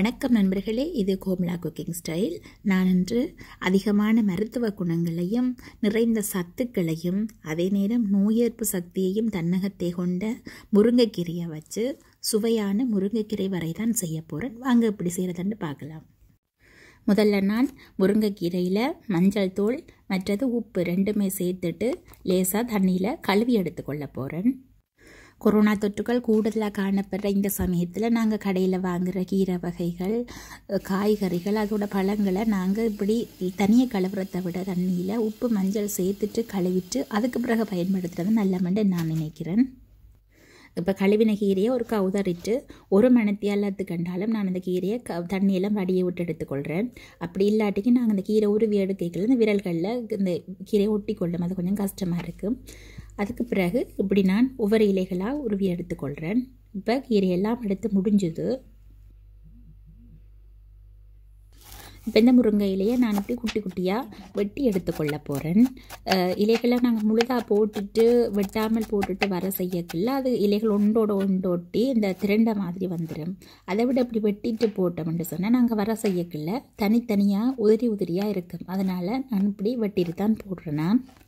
வணக்கம் நண்பர்களே இது கோமலா குக்கிங் ஸ்டைல் நான் இன்று அதிகமான மருத்துவ குணங்களையும் நிறைந்த சத்துக்களையும் அதே நேரம் நோய் எதிர்ப்பு சக்தியையும் தன்னகத்தை கொண்ட முருங்கைக்கீரையை வச்சு சுவையான முருங்கைக்கீரை வரை தான் செய்ய போகிறேன் வாங்க எப்படி செய்கிறதுன்னு பார்க்கலாம் முதல்ல நான் முருங்கைக்கீரையில் மஞ்சள் தூள் மற்றது உப்பு ரெண்டுமே சேர்த்துட்டு லேசாக தண்ணியில் கழுவி எடுத்துக்கொள்ள போகிறேன் கொரோனா தொற்றுகள் கூடுதலாக காணப்படுற இந்த சமயத்தில் நாங்கள் கடையில் வாங்குகிற கீரை வகைகள் காய்கறிகள் அதோட பழங்களை நாங்கள் இப்படி தனியாக கழுவுறதை விட தண்ணியில் உப்பு மஞ்சள் சேர்த்துட்டு கழுவிட்டு அதுக்கு பிறகு பயன்படுத்துறது நல்லமென்று நான் நினைக்கிறேன் இப்போ கழுவின கீரையை ஒரு கவுதறிட்டு ஒரு மணத்தியாலத்து கண்டாலும் நான் அந்த கீரையை க தண்ணியெல்லாம் வடியை விட்டு எடுத்துக்கொள்கிறேன் அப்படி இல்லாட்டிக்கு நாங்கள் அந்த கீரை உருவி எடுக்கைகள் இந்த விரல்களில் இந்த கீரையை ஒட்டி கொள்ளும் அது கொஞ்சம் கஷ்டமாக இருக்கும் அதுக்கு பிறகு இப்படி நான் ஒவ்வொரு இலைகளாக உருவி எடுத்துக்கொள்கிறேன் இப்போ கீரையெல்லாம் எடுத்து முடிஞ்சுது இப்போ இந்த முருங்கை இலையை நான் இப்படி குட்டி குட்டியாக வெட்டி எடுத்துக்கொள்ள போகிறேன் இலைகளை நாங்கள் முழுதாக போட்டுட்டு வெட்டாமல் போட்டுட்டு வர செய்யக்குள்ள அது இலைகள் ஒன்றோட ஒன்றொட்டி இந்த திரண்ட மாதிரி வந்துடும் அதை விட இப்படி வெட்டிட்டு போட்டோம்னு சொன்னால் நாங்கள் வர செய்யக்குள்ள தனித்தனியாக உதிரி உதிரியாக இருக்கும் அதனால் நான் இப்படி வெட்டிட்டு தான் போடுறேன்னா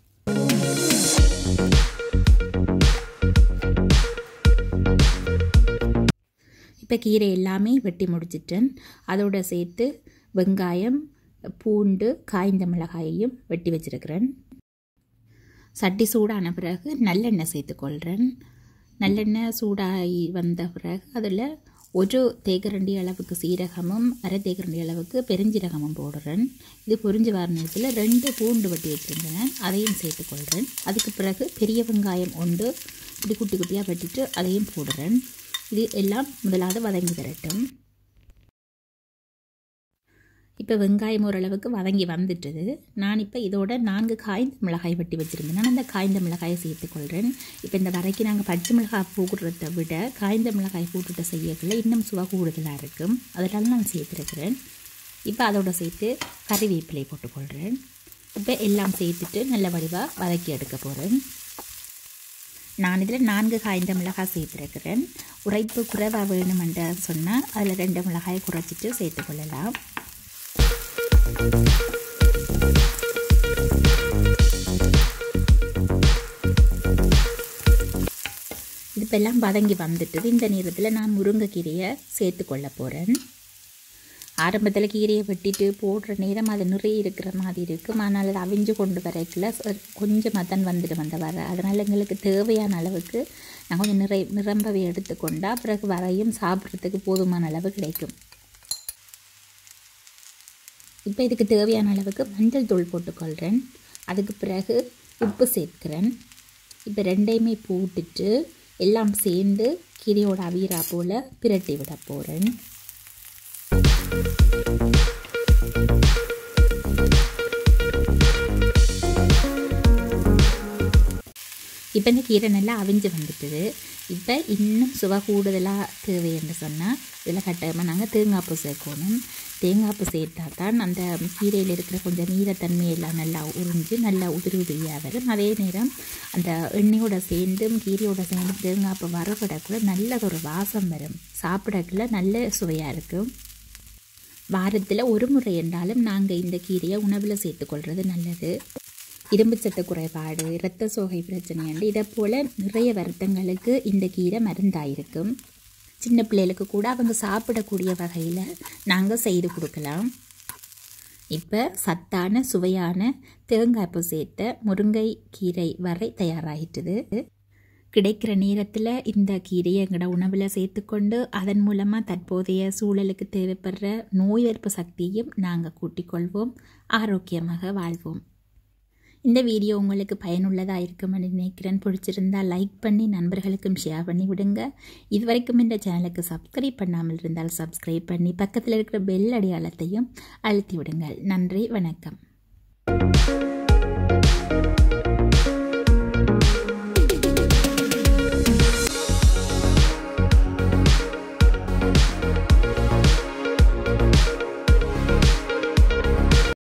இப்போ கீரை எல்லாமே வெட்டி முடிச்சிட்டேன் அதோட சேர்த்து வெங்காயம் பூண்டு காய்ந்த மிளகாயையும் வெட்டி வச்சிருக்கிறேன் சட்டி சூடான பிறகு நல்லெண்ணெய் சேர்த்துக்கொள்கிறேன் நல்லெண்ணெய் சூடாகி வந்த பிறகு அதில் ஒரு தேக்கரண்டி அளவுக்கு சீரகமும் அரை தேக்கரண்டி அளவுக்கு பெருஞ்சீரகமும் போடுறேன் இது பொரிஞ்சு வர நேரத்தில் ரெண்டு பூண்டு வெட்டி வச்சுருந்தேன் அதையும் சேர்த்துக்கொள்கிறேன் அதுக்கு பிறகு பெரிய வெங்காயம் ஒன்று இப்படி குட்டி குட்டியாக வெட்டிட்டு அதையும் போடுறேன் இது எல்லாம் முதலாவது வதங்கி தரட்டும் இப்போ வெங்காயம் ஓரளவுக்கு வதங்கி வந்துட்டுது நான் இப்போ இதோட நான்கு காய்ந்த மிளகாய் வெட்டி வச்சுருந்தேன் நான் அந்த காய்ந்த மிளகாயை சேர்த்துக்கொள்கிறேன் இப்போ இந்த வரைக்கும் நாங்கள் பச்சை மிளகாய் போடுறத விட காய்ந்த மிளகாய் போட்டுட்டு செய்யக்குள்ள இன்னும் சுவை கூடுதலாக இருக்கும் அதனால நான் சேர்த்துருக்கிறேன் இப்போ அதோட சேர்த்து கறிவேப்பிலை போட்டுக்கொள்கிறேன் இப்போ எல்லாம் சேர்த்துட்டு நல்ல வடிவாக வதக்கி எடுக்க போகிறேன் நான் இதில் நான்கு காய்ந்த மிளகாய் சேர்த்துருக்கிறேன் உரைப்பு குறைவாக வேணுமென்ற சொன்னால் அதில் ரெண்டு மிளகாய் குறைச்சிட்டு சேர்த்துக்கொள்ளலாம் இதுப்பெல்லாம் வதங்கி வந்துட்டுது இந்த நேரத்தில் நான் முருங்கைக்கீரையை சேர்த்து கொள்ள போகிறேன் ஆரம்பத்தில் கீரையை வெட்டிட்டு போடுற நேரம் அது நிறைய இருக்கிற மாதிரி இருக்கும் ஆனால் அது அவிஞ்சு கொண்டு வரைக்குள்ள கொஞ்சம் மதன் வந்துட்டு வந்த வர அதனால் எங்களுக்கு தேவையான அளவுக்கு நான் கொஞ்சம் நிறை நிரம்பவே எடுத்துக்கொண்டால் பிறகு வரையும் சாப்பிட்றதுக்கு போதுமான அளவு கிடைக்கும் இப்போ இதுக்கு தேவையான அளவுக்கு மஞ்சள் தூள் போட்டுக்கொள்கிறேன் அதுக்கு பிறகு உப்பு சேர்க்கிறேன் இப்போ ரெண்டையுமே போட்டுட்டு எல்லாம் சேர்ந்து கீரையோட அவியரா போல் பிரட்டி விட போகிறேன் இப்போ இந்த கீரை நல்லா அவிஞ்சு வந்துட்டுது இப்போ இன்னும் சுவை கூடுதலாக தேவை என்று சொன்னால் இதில் கட்டாயமாக நாங்கள் தேங்காய் பூ சேர்க்கணும் தேங்காய் பூ சேர்த்தா தான் அந்த கீரையில் இருக்கிற கொஞ்சம் நீரத்தன்மையெல்லாம் நல்லா உறிஞ்சு நல்லா உதிரி உதிரியாக வரும் அதே நேரம் அந்த எண்ணெயோட சேர்ந்தும் கீரையோட சேர்ந்து தேங்காய் பூ வரப்படக்குள்ள நல்ல ஒரு வாசம் வரும் சாப்பிடக்குள்ள நல்ல சுவையாக இருக்கும் வாரத்தில் ஒரு முறை என்றாலும் நாங்கள் இந்த கீரையை உணவில் சேர்த்துக்கொள்வது நல்லது இரும்புச்சத்து குறைபாடு இரத்த சோகை பிரச்சனை என்று இதை போல் நிறைய வருத்தங்களுக்கு இந்த கீரை மருந்தாயிருக்கும் சின்ன பிள்ளைகளுக்கு கூட அவங்க சாப்பிடக்கூடிய வகையில் நாங்கள் செய்து கொடுக்கலாம் இப்போ சத்தான சுவையான தேங்காய்ப்பு சேர்த்த முருங்கை கீரை வரை தயாராகிட்டுது கிடைக்கிற நேரத்தில் இந்த கீரையை எங்களோட உணவில் சேர்த்துக்கொண்டு அதன் மூலமாக தற்போதைய சூழலுக்கு தேவைப்படுற நோய் எதிர்ப்பு சக்தியையும் நாங்கள் கூட்டிக்கொள்வோம் ஆரோக்கியமாக வாழ்வோம் இந்த வீடியோ உங்களுக்கு பயனுள்ளதாக இருக்கும்னு நினைக்கிறேன் பிடிச்சிருந்தா லைக் பண்ணி நண்பர்களுக்கும் ஷேர் பண்ணி விடுங்க இது வரைக்கும் இந்த சேனலுக்கு சப்ஸ்கிரைப் பண்ணாமல் இருந்தால் சப்ஸ்கிரைப் பண்ணி பக்கத்தில் இருக்கிற பெல் அடையாளத்தையும் அழுத்தி விடுங்கள் நன்றி வணக்கம்